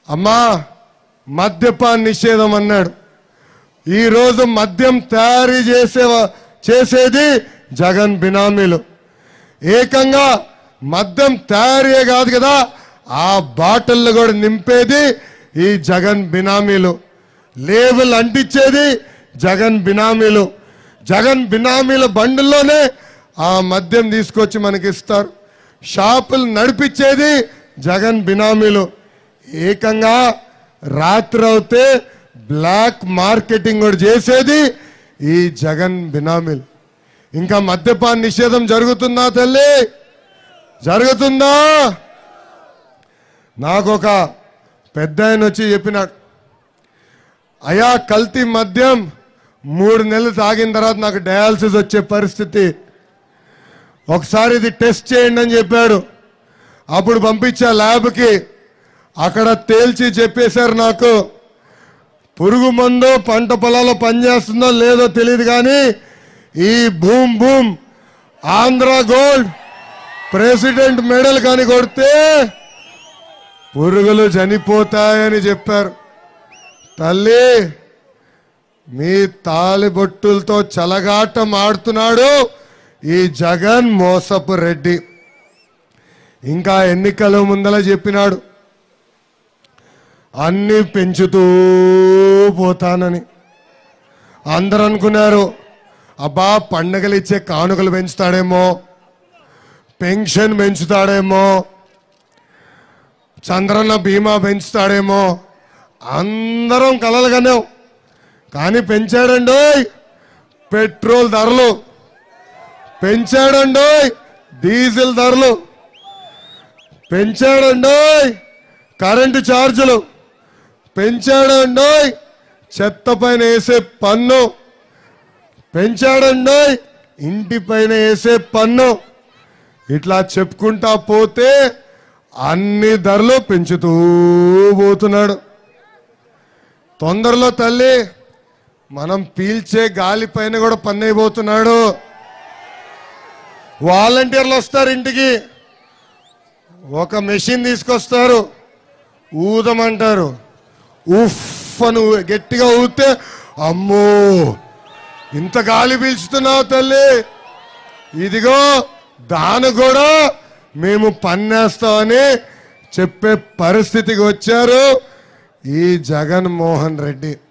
అమ్మా మద్యపాన్ నిషేధం అన్నాడు ఈరోజు మద్యం తయారీ చేసే చేసేది జగన్ బినామీలు ఏకంగా మద్యం తయారీయే కాదు కదా ఆ బాటిల్ని కూడా నింపేది ఈ జగన్ బినామీలు లేబుల్ అంటించేది జగన్ బినామీలు జగన్ బినామీల బండుల్లోనే ఆ మద్యం తీసుకొచ్చి మనకి ఇస్తారు షాపులు నడిపించేది జగన్ బినామీలు ఏకంగా రాత్రి అవుతే బ్లాక్ మార్కెటింగ్ కూడా చేసేది ఈ జగన్ బినామీలు ఇంకా మద్యపాన్ నిషేధం జరుగుతుందా తల్లి జరుగుతుందా నాకు ఒక పెద్ద ఆయన వచ్చి చెప్పినాడు అయా కల్తీ మద్యం మూడు నెలలు తాగిన తర్వాత నాకు డయాలసిస్ వచ్చే పరిస్థితి ఒకసారి ఇది టెస్ట్ చేయండి అని చెప్పాడు అప్పుడు పంపించా ల్యాబ్కి అక్కడ తేల్చి చెప్పేశారు నాకు పురుగు మందు పంట పొలాల్లో పనిచేస్తుందో లేదో తెలియదు కానీ ఈ boom boom Andhra gold president medal కానీ కొడితే పురుగులు చనిపోతాయని చెప్పారు తల్లి మీ తాలిబొట్టులతో చలగాటం ఆడుతున్నాడు ఈ జగన్ మోసపు రెడ్డి ఇంకా ఎన్నికల ముందల చెప్పినాడు అన్ని పెంచుతూ పోతానని అందరు అనుకున్నారు అబ్బా పండగలు ఇచ్చే కానుకలు పెంచుతాడేమో పెన్షన్ పెంచుతాడేమో చంద్రన్న బీమా పెంచుతాడేమో అందరం కలలుగానే కానీ పెంచాడండి పెట్రోల్ ధరలు పెంచాడండి డీజిల్ ధరలు పెంచాడండి కరెంటు ఛార్జీలు పెంచాడండి చెత్త పైన వేసే పన్ను పెంచాడండి ఇంటి పైన వేసే పన్ను ఇట్లా చెప్పుకుంటా పోతే అన్ని ధరలు పెంచుతూ పోతున్నాడు తొందరలో తల్లి మనం పీల్చే గాలి పైన కూడా పన్నైపోతున్నాడు వాలంటీర్లు వస్తారు ఇంటికి ఒక మెషిన్ తీసుకొస్తారు ఊదమంటారు ఉఫ్ అని ఊ- గట్టిగా ఊతే అమ్మో ఇంత గాలి పీల్చుతున్నావు తల్లి ఇదిగో దాని కూడా మేము పన్నేస్తామని చెప్పే పరిస్థితికి వచ్చారు ఈ జగన్మోహన్ రెడ్డి